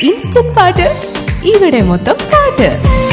instant പാട്ട് ഇവിടെ മൊത്തം പാട്ട്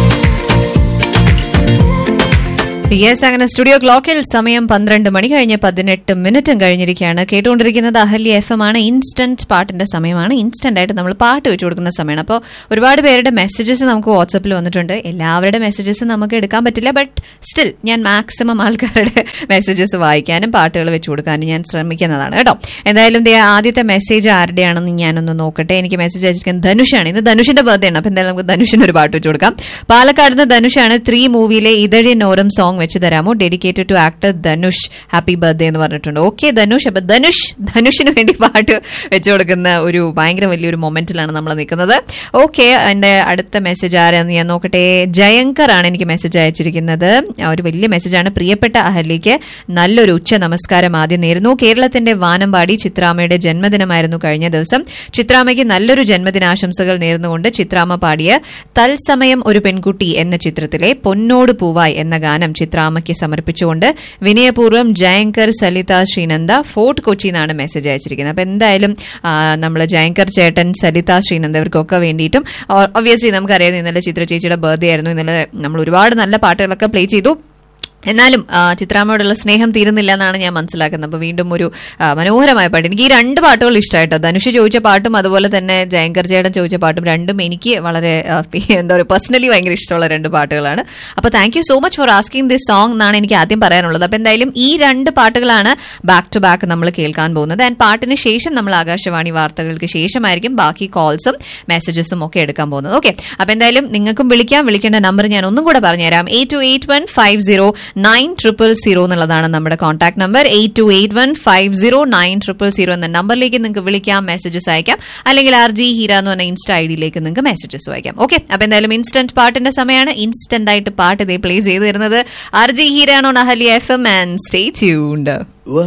യെസ് അങ്ങനെ സ്റ്റുഡിയോ ക്ലോക്കിൽ സമയം പന്ത്രണ്ട് മണി കഴിഞ്ഞ് പതിനെട്ട് മിനിറ്റും കഴിഞ്ഞിരിക്കുകയാണ് കേട്ടുകൊണ്ടിരിക്കുന്നത് അഹല്യ എഫ് എം ആണ് ഇൻസ്റ്റന്റ് പാട്ടിന്റെ സമയമാണ് ഇൻസ്റ്റന്റ് ആയിട്ട് നമ്മൾ പാട്ട് വെച്ചു കൊടുക്കുന്ന സമയമാണ് അപ്പോൾ ഒരുപാട് പേരുടെ മെസ്സേജസ് നമുക്ക് വാട്സപ്പിൽ വന്നിട്ടുണ്ട് എല്ലാവരുടെ മെസ്സേജസ് നമുക്ക് എടുക്കാൻ പറ്റില്ല ബട്ട് സ്റ്റിൽ ഞാൻ മാക്സിമം ആൾക്കാരുടെ മെസ്സേജസ് വായിക്കാനും പാട്ടുകൾ വെച്ചു കൊടുക്കാനും ഞാൻ ശ്രമിക്കുന്നതാണ് കേട്ടോ എന്തായാലും ദേ ആദ്യത്തെ മെസ്സേജ് ആരുടെയാണെന്ന് ഞാനൊന്ന് നോക്കട്ടെ എനിക്ക് മെസ്സേജ് അയച്ചിരിക്കുന്നത് ധനുഷാണ് ഇന്ന് ധനുഷിന്റെ ബർത്ത്ഡേ ആണ് അപ്പൊ എന്തായാലും നമുക്ക് ധനുഷിന് ഒരു പാട്ട് വെച്ചു കൊടുക്കാം പാലക്കാട് നിന്ന് ധനുഷാണ് ത്രീ മൂവിയിലെ ഇതഴിയനോരം സോങ് വെച്ച് തരാമോ dedicated to actor Dhanush happy birthday എന്ന് പറഞ്ഞിട്ടുണ്ട് ഓക്കെ ധനുഷ് അപ്പൊ ധനുഷ് ധനുഷിന് വേണ്ടി പാട്ട് വെച്ചു കൊടുക്കുന്ന ഒരു ഭയങ്കര വലിയൊരു മൊമെന്റിലാണ് നമ്മൾ നിൽക്കുന്നത് ഓക്കെ എന്റെ അടുത്ത മെസ്സേജ് ആരാന്ന് ഞാൻ നോക്കട്ടെ ജയങ്കർ ആണ് എനിക്ക് മെസ്സേജ് അയച്ചിരിക്കുന്നത് ആ, ഒരു വലിയ മെസ്സേജാണ് പ്രിയപ്പെട്ട അഹല്യയ്ക്ക് നല്ലൊരു ഉച്ച നമസ്കാരം ആദ്യം നേരുന്നു കേരളത്തിന്റെ വാനമ്പാടി ചിത്രാമ്മയുടെ ജന്മദിനമായിരുന്നു കഴിഞ്ഞ ദിവസം ചിത്രാമ്മയ്ക്ക് നല്ലൊരു ജന്മദിനാശംസകൾ നേർന്നുകൊണ്ട് ചിത്രാമ്മ പാടിയ തത്സമയം ഒരു പെൺകുട്ടി എന്ന ചിത്രത്തിലെ പൊന്നോട് പൂവായി എന്ന ഗാനം ചിത്രാമ്മയ്ക്ക് സമർപ്പിച്ചുകൊണ്ട് വിനയപൂർവ്വം ജയങ്കർ സലിത ശ്രീനന്ദ ഫോർട്ട് കൊച്ചി എന്നാണ് മെസ്സേജ് അയച്ചിരിക്കുന്നത് അപ്പൊ എന്തായാലും നമ്മൾ ജയങ്കർ ചേട്ടൻ സലിത ശ്രീനന്ദ ഇവർക്കൊക്കെ വേണ്ടിയിട്ടും ഒബ്വിയസ്ലി നമുക്കറിയാം ഇന്നലെ ചിത്ര ചേച്ചിയുടെ ബർത്ത്ഡേ ആയിരുന്നു ഇന്നലെ നമ്മൾ ഒരുപാട് നല്ല പാട്ടുകളൊക്കെ പ്ലേ ചെയ്തു എന്നാലും ആ, ചിത്രാമ്മയോടുള്ള സ്നേഹം തീരുന്നില്ല എന്നാണ് ഞാൻ മനസ്സിലാക്കുന്നത് അപ്പൊ വീണ്ടും ഒരു ആ, മനോഹരമായ പാട്ട് എനിക്ക് ഈ രണ്ട് പാട്ടുകൾ ഇഷ്ടമായിട്ടോ ധനുഷ് ചോദിച്ച പാട്ടും അതുപോലെ തന്നെ ജയങ്കർ ചേട്ടൻ ചോദിച്ച പാട്ടും രണ്ടും എനിക്ക് വളരെ ആ, പി- എന്താ പറയുക പേഴ്സണലി ഭയങ്കര ഇഷ്ടമുള്ള രണ്ട് പാട്ടുകളാണ് അപ്പൊ thank you so much for asking this song എന്നാണ് എനിക്ക് ആദ്യം പറയാനുള്ളത് അപ്പൊ എന്തായാലും ഈ രണ്ട് പാട്ടുകളാണ് ബാക്ക് ടു ബാക്ക് നമ്മൾ കേൾക്കാൻ പോകുന്നത് ആൻഡ് പാട്ടിന് ശേഷം നമ്മൾ ആകാശവാണി വാർത്തകൾക്ക് ശേഷമായിരിക്കും ബാക്കി കോൾസും മെസ്സേജസും ഒക്കെ എടുക്കാൻ പോകുന്നത് ഓക്കെ അപ്പൊ എന്തായാലും നിങ്ങൾക്കും വിളിക്കാം വിളിക്കേണ്ട നമ്പർ ഞാൻ ഒന്നും കൂടെ പറഞ്ഞുതരാം eight two eight one five zero nine triple zero എന്നുള്ളതാണ് നമ്മുടെ contact number eight two eight one five zero nine triple zero എന്ന നമ്പറിലേക്ക് നിങ്ങൾക്ക് വിളിക്കാം മെസ്സേജസ് അയക്കാം അല്ലെങ്കിൽ ആർ ജി ഹീര എന്ന് പറഞ്ഞ ഇൻസ്റ്റ ഐ ഡിയിലേക്ക് നിങ്ങൾക്ക് മെസ്സേജസ് അയക്കാം ഓക്കെ അപ്പൊ എന്തായാലും ഇൻസ്റ്റന്റ് പാട്ടിന്റെ സമയമാണ് ഇൻസ്റ്റന്റ് ആയിട്ട് പാട്ട് ഇതേ പ്ലേ ചെയ്ത് തരുന്നത് ആർ ജി ഹീര ആണോ Ahalya F M and stay tuned